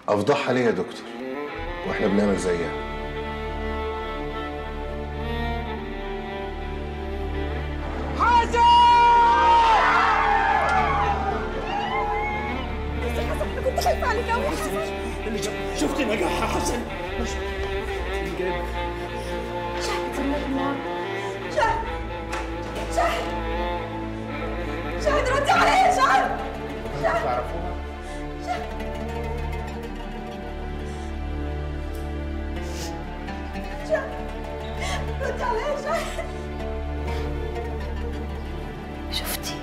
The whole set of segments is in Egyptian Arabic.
افضحها ليه يا دكتور واحنا بنعمل زيها كنت خايفه عليك قوي يا حسن شفت نجاح يا حسن شهد سمعت النار شهد شهد شهد ردي عليا شهد شهد شهد ردي عليا شهد شفتي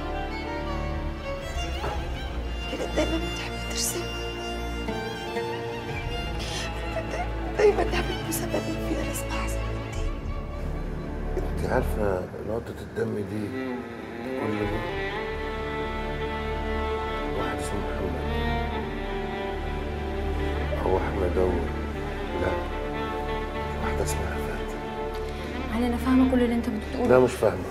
كانت دايما بتحبي ترسمي دايما نعمل مسابقات فيها رسم احسن من دي انت عارفه نقطه الدم دي كل يوم واحد اسمه محمد او احمد او لا واحده اسمها فاتن يعني انا فاهمه كل اللي انت بتقوله لا مش فاهمه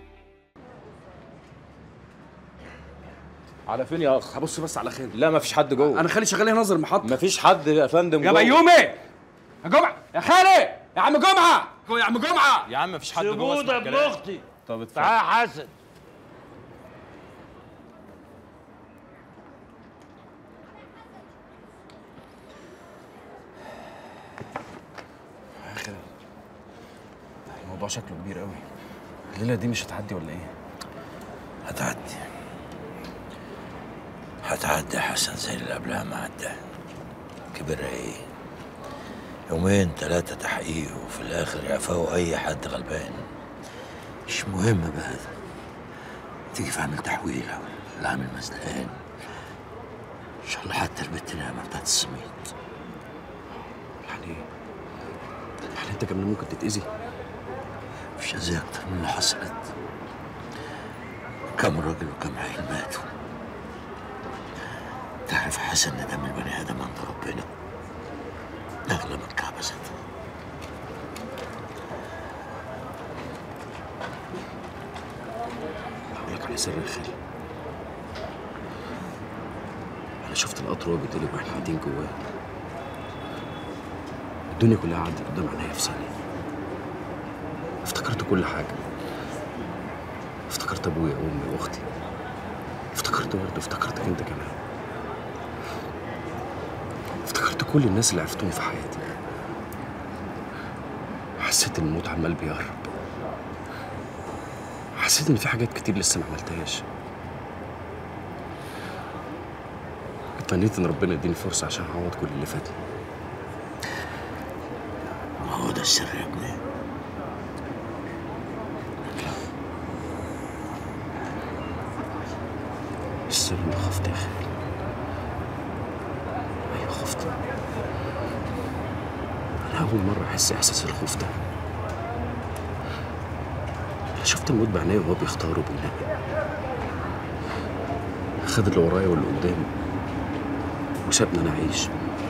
على فين يا اخ هبص بس على خالد لا مفيش حد جوه انا خالد شغال هنا ناظر المحطه مفيش حد يا فندم يا جوه. بيومي يا جمعه يا خالد يا عم جمعه يا عم جمعه يا عم مفيش حد جوه سيبوه اسمع ده ابن الكلام. اختي طب اتفضل تعال يا حسن يا خالد الموضوع شكله كبير قوي الليله دي مش هتعدي ولا ايه هتعدي هتعدي يا حسن زي اللي قبلها ما عدى كبر ايه يومين ثلاثة تحقيق وفي الآخر يعفوا أي حد غلبان مش مهم بقى ده تيجي في عامل تحويلة ولا عامل مزلقان إن شاء الله حتى البت نعمة بتاعت السميد يعني يعني انت كمان ممكن تتاذي مفيش أذية أكتر من اللي حصلت كم راجل وكم عيل ماتوا تعرف يا حسن إن دم البني آدم عند ربنا أغلى من الكعبة ذاتها هقول لك على سر يا خالد انا شفت القطر وهو بيتقلب واحنا قاعدين جواه الدنيا كلها عدت قدام عينيا في ثانيه افتكرت كل حاجه افتكرت ابويا وامي واختي افتكرت برضه افتكرتك انت كمان افتكرت كل الناس اللي عرفتهم في حياتي حسيت ان الموت عمال بيقرب حسيت ان في حاجات كتير لسه ما عملتهاش اتمنيت ان ربنا يديني فرصه عشان اعوض كل اللي فاتني ما هو ده السر يا ابني السر اني خفت يا خالد ايوه خفت انا اول مره احس احساس الخوف ده انا شفت الموت بعينيا وهو بيختار وبينقي خد اللي ورايا واللي قدامي وسابني انا اعيش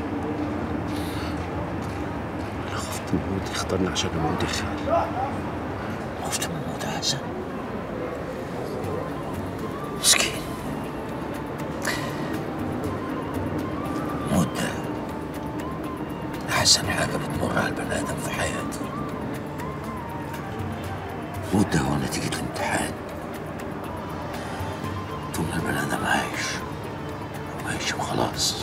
انا خفت من الموت يختارني عشان اموت يا خالد خفت من الموت يا حسن مسكين الموت ده أحسن حاجة بتمر على البني آدم في حياته الموت ده هو نتيجة الامتحان طول ما البني آدم عايش عايش وخلاص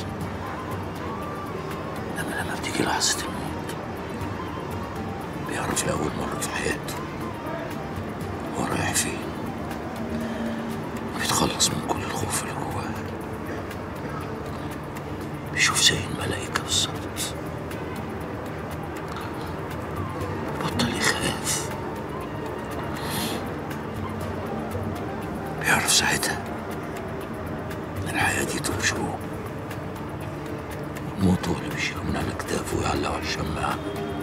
إنما لما بتيجي لحظة الموت بيعرف لأول مرة في حياته هو رايح فين بيتخلص من كل الخوف اللي جواه بيشوف زي الملائكة بالظبط بطل يخاف بيعرف ساعتها إن الحياة دي طول شوق الموت هو اللي بيشيله من على كتافه ويعلقه على الشماعة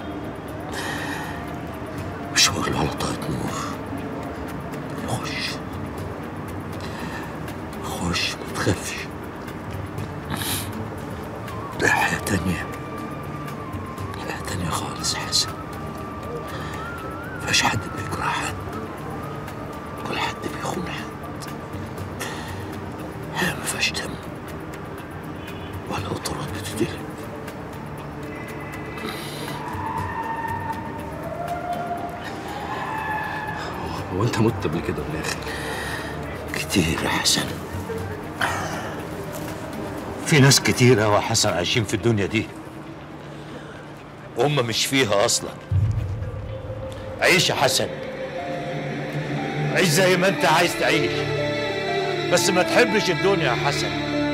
بيشاور له على طاقة نور يخش خش ما تخافش ده حياة تانية حياة تانية خالص يا حسن مفيهاش حد بيكره حد ولا حد بيخون حد حياة مفيهاش دم ولا قطرات بتتقلب هو انت مت قبل كده من الاخر كتير يا حسن في ناس كتير يا حسن عايشين في الدنيا دي وهم مش فيها اصلا عيش يا حسن عيش زي ما انت عايز تعيش بس ما تحبش الدنيا يا حسن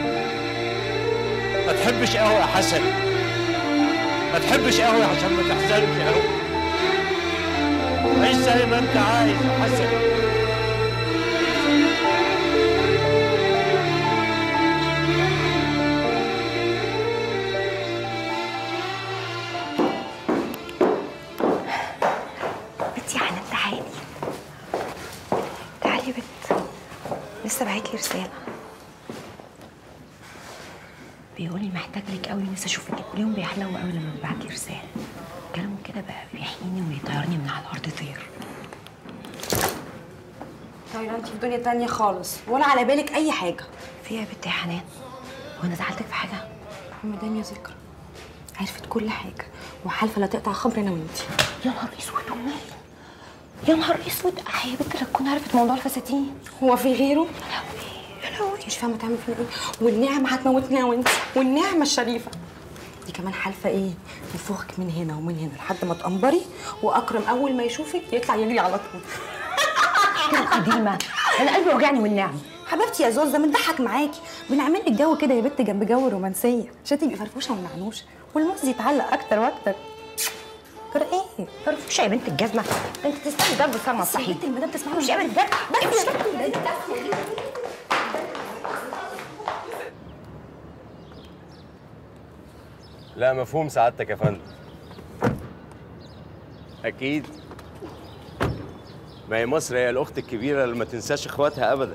ما تحبش قوي يا حسن ما تحبش قوي عشان ما تحزنش قوي عيش زي ما انت عايز يا حسن بنتي يا حنان تعالي تعالي يا بنت لسه باعت لي رسالة بيقول لي محتاج لك قوي نفسي اشوفك اليوم بيحلو قوي لما بيبعت لي رسالة كلامه كده بقى بيحييني ويطيرني من على الارض طير طايرة انت في دنيا تانية خالص ولا على بالك أي حاجة في إيه يا بنت يا حنان وانا زعلتك في حاجة مدام يا ذكرى عرفت كل حاجة وحالفة لا تقطع خبر أنا وأنتي يا نهار اسود ومال يا نهار اسود اه يا بنت لا تكون عرفت موضوع الفساتين هو في غيره؟ يا لهوي مش فاهمة تعمل فينا إيه والنعمة هتموتني أنا وأنتي والنعمة الشريفة دي كمان حالفة إيه نفوخك من هنا ومن هنا لحد ما تقنبري وأكرم أول ما يشوفك يطلع يجري على طول قديمة انا قلبي وجعني والنعم حبيبتي يا زوز ده بنضحك معاكي بنعمل لك جو كده يا بنت جنب جو الرومانسيه عشان تبقي فرفوشه ومنعنوشه والموز يتعلق اكتر واكتر ترى ايه؟ فرفوشه يا بنت الجزمة انت تستني ضرب صرمة بس يا صحيح بنت المدام تسمعي مش قابل بجد بس يا بنت لا مفهوم سعادتك يا فندم اكيد ما هي مصر هي الاخت الكبيره اللي ما تنساش اخواتها ابدا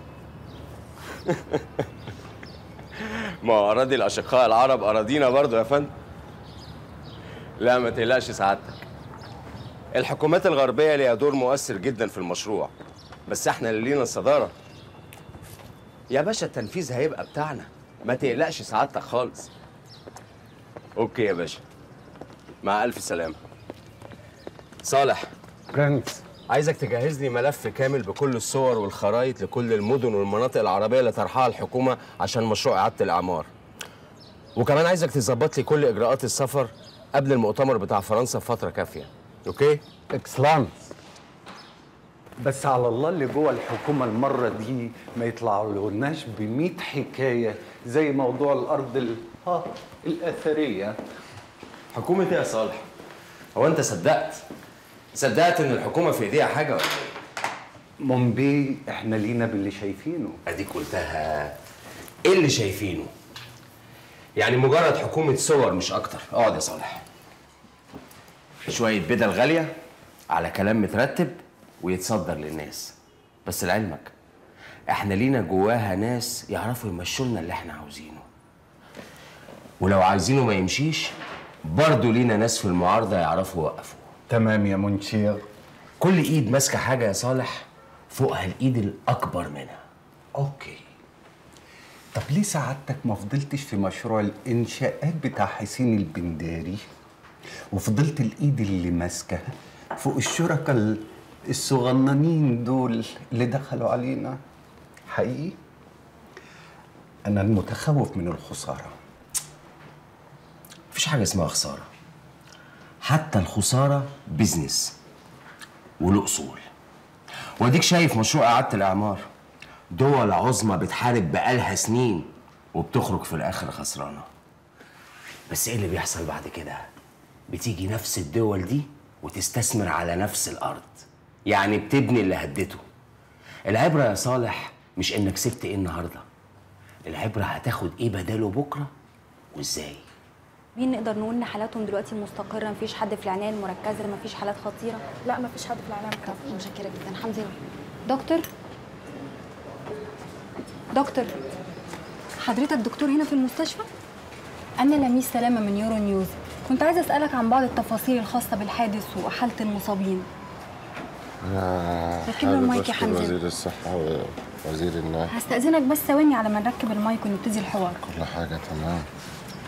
ما هو اراضي الاشقاء العرب اراضينا برضو يا فندم لا ما تقلقش سعادتك الحكومات الغربيه ليها دور مؤثر جدا في المشروع بس احنا اللي لينا الصداره يا باشا التنفيذ هيبقى بتاعنا ما تقلقش سعادتك خالص اوكي يا باشا مع الف سلامه صالح برنس عايزك تجهز لي ملف كامل بكل الصور والخرايط لكل المدن والمناطق العربيه اللي طرحها الحكومه عشان مشروع اعاده الاعمار وكمان عايزك تظبط لي كل اجراءات السفر قبل المؤتمر بتاع فرنسا بفتره كافيه اوكي اكسلانس بس على الله اللي جوه الحكومة المرة دي ما يطلعولناش ب حكاية زي موضوع الأرض ال... ها الأثرية حكومه ايه يا صالح هو انت صدقت صدقت ان الحكومه في ايديها حاجه ولا إيه؟ مومبي احنا لينا باللي شايفينه اديك قلتها ايه اللي شايفينه يعني مجرد حكومة صور مش أكتر اقعد يا صالح شوية بدل غالية على كلام مترتب ويتصدر للناس بس لعلمك احنا لينا جواها ناس يعرفوا يمشوا لنا اللي احنا عاوزينه ولو عايزينه ما يمشيش برضه لينا ناس في المعارضة يعرفوا يوقفوه تمام يا منشير كل ايد ماسكة حاجة يا صالح فوقها الايد الأكبر منها اوكي طب ليه سعادتك ما فضلتش في مشروع الانشاءات بتاع حسين البنداري وفضلت الايد اللي ماسكه فوق الشركاء ال- الصغننين دول اللي دخلوا علينا حقيقي انا المتخوف من الخساره مفيش حاجة اسمها خسارة حتى الخسارة بيزنس وله أصول واديك شايف مشروع إعادة الإعمار دول عظمى بتحارب بقالها سنين وبتخرج في الآخر خسرانة بس إيه اللي بيحصل بعد كده؟ بتيجي نفس الدول دي وتستثمر على نفس الأرض يعني بتبني اللي هدته العبرة يا صالح مش إنك سبت إيه النهاردة العبرة هتاخد إيه بداله بكرة وإزاي مين نقدر نقول ان حالاتهم دلوقتي مستقره مفيش حد في العنايه المركزه مفيش حالات خطيره لا ما فيش حد في العالم كده متشكره جدا حمزه دكتور دكتور حضرتك دكتور هنا في المستشفى انا لميس سلامه من يورو نيوز كنت عايزه اسالك عن بعض التفاصيل الخاصه بالحادث وحاله المصابين انا ركب له حابب المايك يا أشكر حمزة. وزير الصحة ووزير النقل هستأذنك بس ثواني على ما نركب المايك ونبتدي الحوار كل حاجة تمام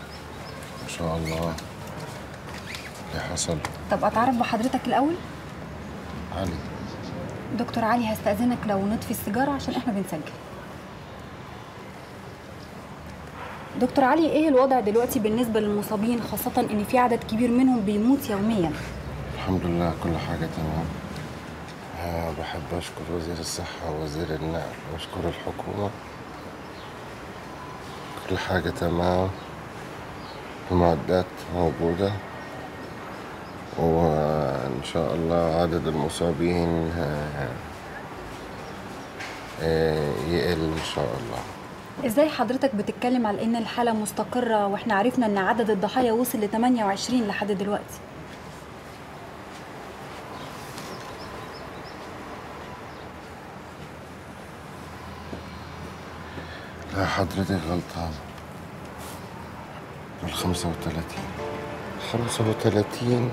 ان شاء الله اللي حصل طب اتعرف بحضرتك الاول علي دكتور علي هستأذنك لو نطفي السيجارة عشان احنا بنسجل دكتور علي ايه الوضع دلوقتي بالنسبة للمصابين خاصة ان في عدد كبير منهم بيموت يوميا الحمد لله كل حاجة تمام آه، بحب أشكر وزير الصحة ووزير النقل وأشكر الحكومة كل حاجة تمام المعدات موجودة وإن شاء الله عدد المصابين آه، آه، يقل إن شاء الله ازاي حضرتك بتتكلم على ان الحالة مستقرة واحنا عرفنا ان عدد الضحايا وصل ل 28 لحد دلوقتي لا حضرتك غلطان دول خمسة وتلاتين خمسة وتلاتين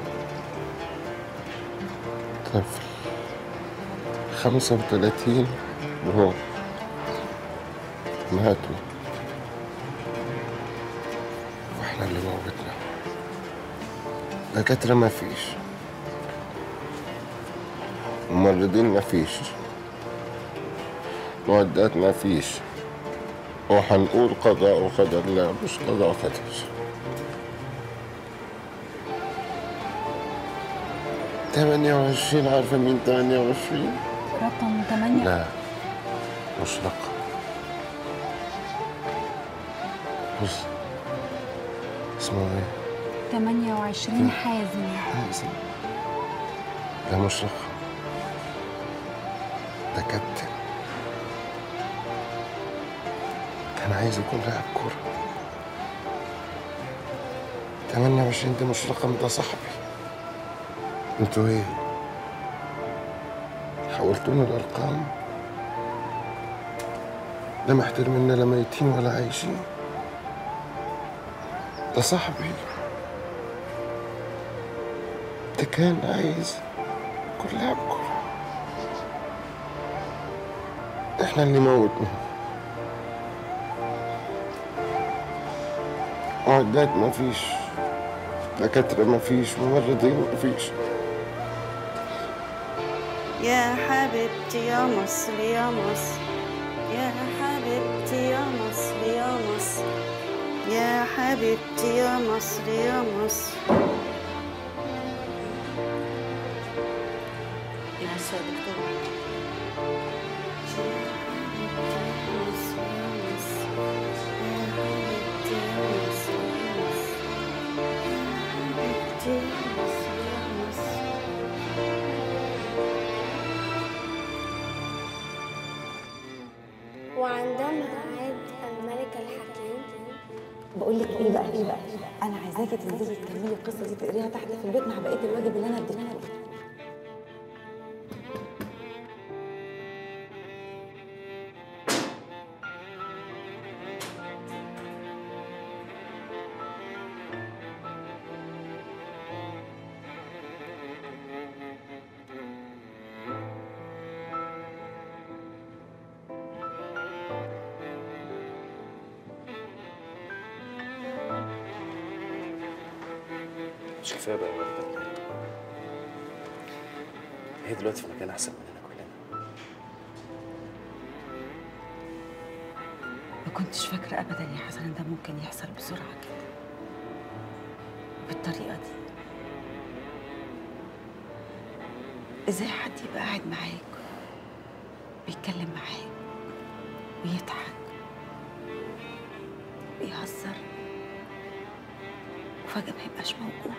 طفل خمسة وتلاتين روح ماتوا واحنا اللي موتنا دكاترة ما فيش ممرضين ما فيش معدات ما فيش وحنقول قضاء وقدر لا مش قضاء وقدر تمانية وعشرين عارفة مين تمانية وعشرين؟ رقم 8 لا مش رقم بص اسمه ايه؟ 28 حازم حازم ده مش رقم ده كابتن كان عايز يكون لاعب كورة 28 ده مش رقم ده صاحبي انتوا ايه؟ حولتونا الأرقام لا محترمين لا ميتين ولا عايشين ده صاحبي ده كان عايز يكون لاعب كورة احنا اللي موتنا معدات ما فيش دكاترة ما فيش ممرضين ما فيش يا حبيبتي يا مصر يا مصر يا حبيبتي يا مصر يا مصر يا حبيبتي يا مصر يا مصر يا أسوأ دكتور وعندما عاد الملك الحكيم بقول لك ايه بقى ايه بقى انا عايزاكي تنزلي تكملي القصه دي تقريها تحت في البيت مع بقيه الواجب اللي انا اديتها لك مش كفايه بقى وردة هي دلوقتي في مكان احسن مننا كلنا ما كنتش فاكرة أبدا يا حسن إن ده ممكن يحصل بسرعة كده بالطريقة دي إزاي حد يبقى قاعد معاك بيتكلم معاك ويضحك ويهزر وفجأة ما يبقاش موجود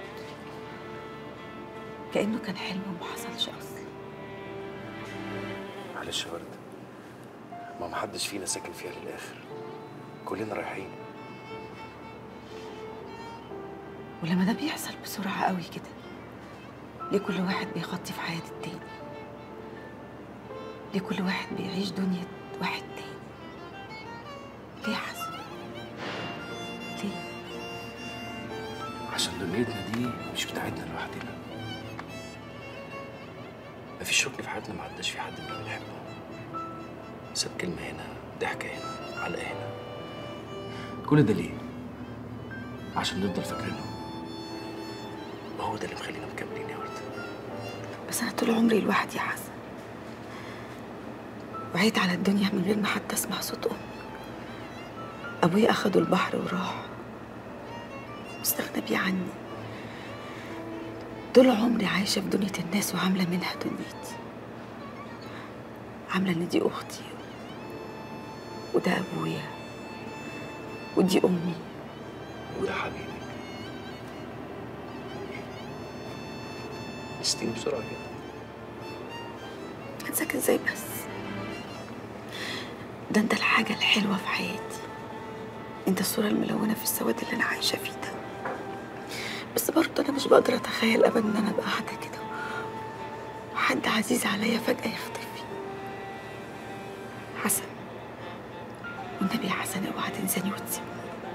كأنه كان حلم وما حصلش أصلا معلش يا ورد ما محدش فينا ساكن فيها للاخر كلنا رايحين ولما ده بيحصل بسرعة قوي كده ليه كل واحد بيخطي في حياة التاني ليه كل واحد بيعيش دنيا واحد تاني ليه يا حسن ليه عشان دنيتنا دي مش بتاعتنا لوحدنا مفيش ركن في حياتنا ما عداش في حد من اللي بنحبه ساب كلمة هنا ضحكة هنا علقة هنا كل ده ليه؟ عشان نفضل فاكرينهم ما هو ده اللي مخلينا مكملين يا ورده بس انا طول عمري لوحدي يا حسن وعيت على الدنيا من غير ما حتى اسمع صوت امي ابويا اخدوا البحر وراح واستغنى بيه عني طول عمري عايشه في دنيا الناس وعامله منها دنيتي عامله ان دي اختي وده ابويا ودي امي وده حبيبي نسيتيني بسرعه كده هنساك ازاي بس ده انت الحاجة الحلوة في حياتي انت الصورة الملونة في السواد اللي انا عايشة فيه ده بس برضه انا مش بقدر اتخيل ابدا ان انا ابقى قاعدة كده وحد عزيز عليا فجأة يختفي حسن والنبي يا حسن اوعى تنساني وتسيبني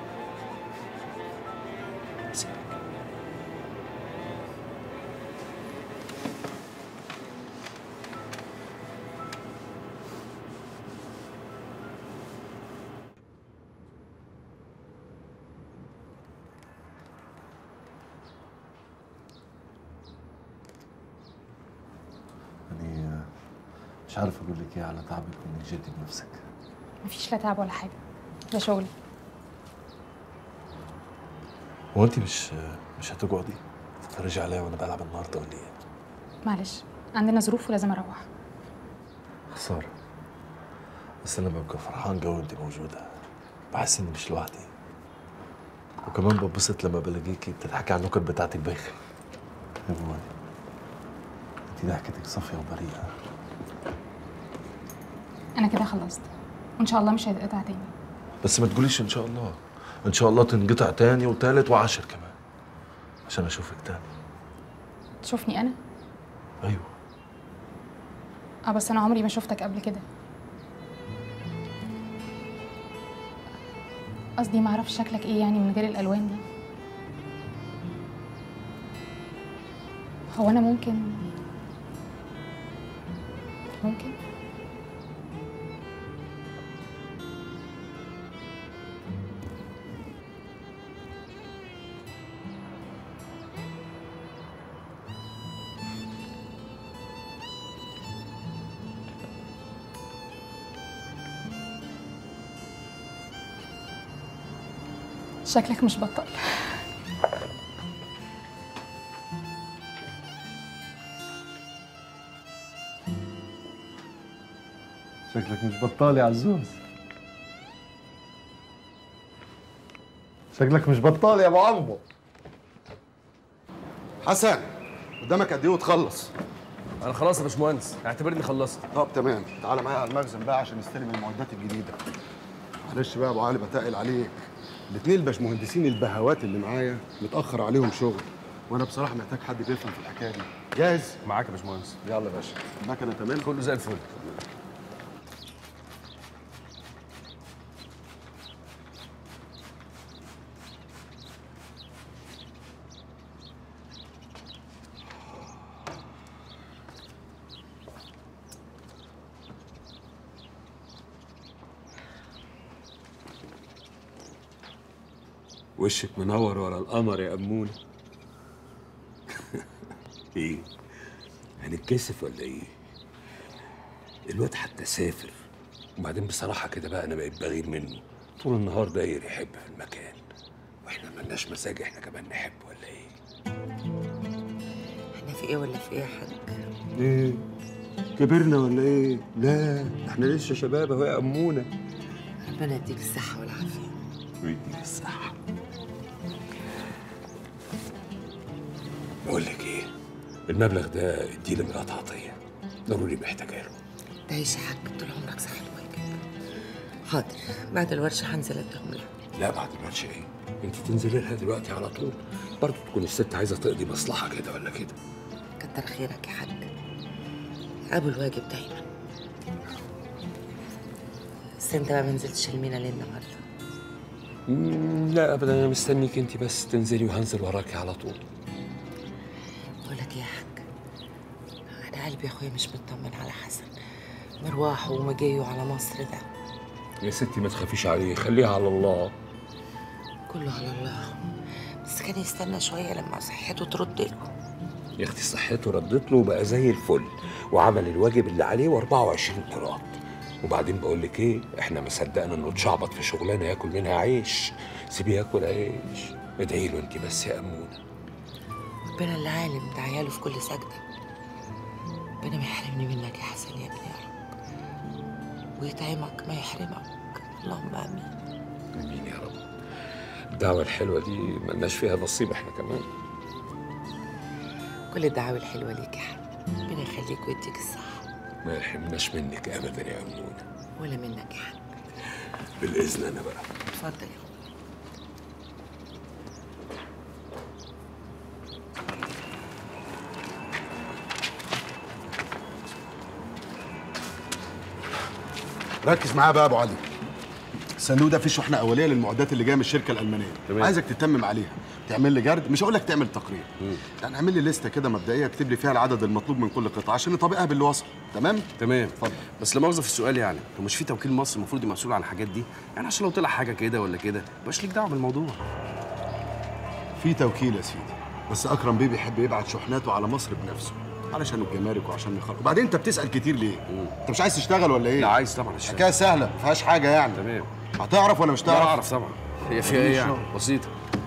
يعني مش عارف اقول لك ايه على تعبك وانك جدي بنفسك مفيش لا تعب ولا حاجه ده شغلي هو انت مش مش هتقعدي تتفرجي عليا وانا بلعب النهارده ولا ايه؟ معلش عندنا ظروف ولازم اروح خساره بس انا ببقى فرحان جو انت موجوده بحس اني مش لوحدي وكمان ببسط لما بلاقيكي بتضحكي على النكت بتاعتك بايخه يا بوي انت ضحكتك صافيه وبريئه انا كده خلصت وان شاء الله مش هيتقطع تاني بس ما تقوليش ان شاء الله ان شاء الله تنقطع تاني وتالت وعاشر كمان عشان اشوفك تاني تشوفني انا ايوه اه بس انا عمري ما شفتك قبل كده قصدي ما اعرفش شكلك ايه يعني من غير الالوان دي هو انا ممكن ممكن شكلك مش بطل شكلك مش بطال يا عزوز شكلك مش بطال يا ابو عمبو حسن قدامك قد ايه وتخلص انا خلاص يا باشمهندس اعتبرني خلصت طب تمام تعالى معايا على المخزن بقى عشان نستلم المعدات الجديده معلش بقى يا ابو علي بتقل عليك الاثنين الباشمهندسين البهوات اللي معايا متاخر عليهم شغل وانا بصراحه محتاج حد بيفهم في الحكايه دي جاهز معاك يا باشمهندس يلا يا باشا المكنه تمام كله زي الفل وشك منور ورا القمر يا أمونة ايه هنتكسف ولا ايه الواد حتى سافر وبعدين بصراحة كده بقى أنا بقيت بغير منه طول النهار داير يحب في المكان واحنا ملناش مزاج احنا كمان نحب ولا ايه احنا في ايه ولا في ايه يا حاج ايه كبرنا ولا ايه لا احنا لسه شباب اهو يا أمونة ربنا يديك الصحة والعافية ويديك الصحة بقول لك ايه المبلغ ده اديه لمرات عطية ضروري محتاجه له تعيش يا حاج طول عمرك صح الواجب حاضر بعد الورشة هنزل اديهم لها لا بعد الماتش ايه انت تنزلي لها دلوقتي على طول برضه تكون الست عايزه تقضي مصلحه كده ولا كده كتر خيرك يا حاج ابو الواجب دايما بس انت ما بنزلتش المينا ليه النهارده مم، لا ابدا انا مستنيك انت بس تنزلي وهنزل وراكي على طول بقول لك ايه يا حاج انا قلبي يا اخويا مش مطمن على حسن مروحه ومجيه على مصر ده يا ستي ما تخافيش عليه خليها على الله كله على الله بس كان يستنى شويه لما صحته ترد له يا اختي صحته ردت له وبقى زي الفل وعمل الواجب اللي عليه و24 قراط وبعدين بقول لك ايه احنا ما صدقنا انه اتشعبط في شغلانه ياكل منها عيش سيبيه ياكل عيش ادعي له انت بس يا امونه ربنا اللي عالم ده عياله في كل سجده ربنا ما يحرمني منك يا حسن يا ابني يا رب ويطعمك ما يحرمك اللهم امين امين يا رب الدعوه الحلوه دي ملناش فيها نصيب احنا كمان كل الدعاوي الحلوه ليك يا حبيبي ربنا يخليك ويديك الصحه ما يحرمناش منك ابدا يا امونه ولا منك يا حبيبي بالاذن انا بقى اتفضل يا أخويا. ركز معايا بقى يا ابو علي الصندوق ده فيه شحنه اوليه للمعدات اللي جايه من الشركه الالمانيه تمام. عايزك تتمم عليها تعمل لي جرد مش هقول لك تعمل تقرير يعني اعمل لي لسته كده مبدئيه اكتب لي فيها العدد المطلوب من كل قطعه عشان نطبقها باللي وصل تمام تمام اتفضل بس لا مؤاخذه في السؤال يعني هو مش في توكيل مصر المفروض يبقى مسؤول عن الحاجات دي يعني عشان لو طلع حاجه كده ولا كده مبقاش ليك دعوه بالموضوع في توكيل يا سيدي بس اكرم بيه بيحب يبعت شحناته على مصر بنفسه علشان الجمارك وعشان يخرج وبعدين انت بتسال كتير ليه انت مش عايز تشتغل ولا ايه لا عايز طبعا اشتغل حكايه سهله ما فيهاش حاجه يعني تمام هتعرف ولا مش لا تعرف اعرف طبعا هي فيها ايه يعني بسيطه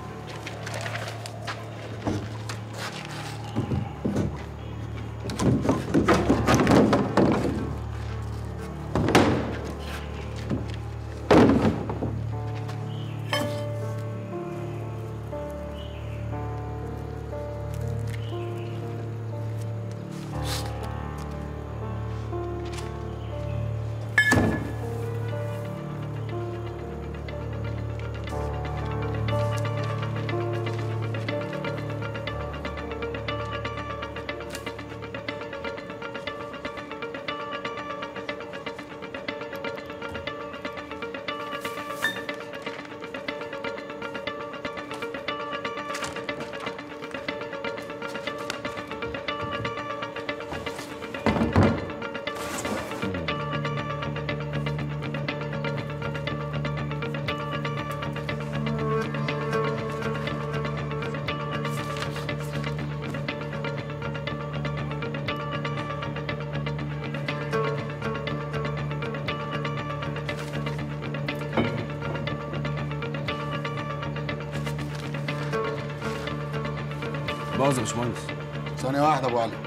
مؤاخذه يا باشمهندس ثانيه واحده ابو علي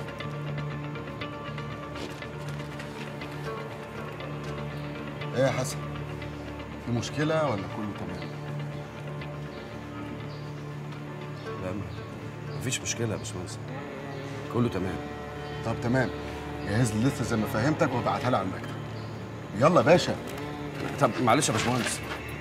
ايه يا حسن في مشكله ولا كله تمام لا مفيش مشكله يا باشمهندس كله تمام طب تمام جهز لي لسه زي ما فهمتك وابعتها لي على المكتب يلا يا باشا طب معلش يا باشمهندس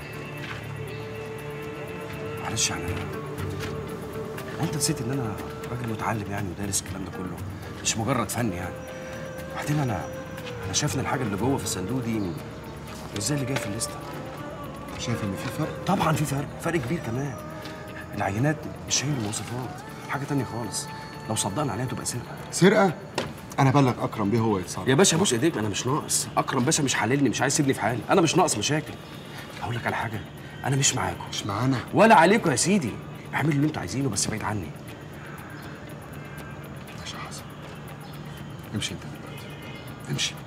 معلش يعني انا هو انت نسيت ان انا راجل متعلم يعني ودارس الكلام ده كله مش مجرد فن يعني بعدين انا انا شايف ان الحاجه اللي جوه في الصندوق دي مش زي اللي جايه في الليسته شايف ان في فرق طبعا في فرق فرق كبير كمان العينات مش هي المواصفات حاجه تانية خالص لو صدقنا عليها تبقى سرقه سرقه انا بلغ اكرم بيه هو يتصرف يا باشا بوس ايديك انا مش ناقص اكرم باشا مش حللني مش عايز يسيبني في حالي انا مش ناقص مشاكل هقول لك على حاجه انا مش معاكم مش معانا ولا عليكم يا سيدي اعملوا اللي انتوا عايزينه بس بعيد عني ماشي يا حسن امشي انت دلوقتي امشي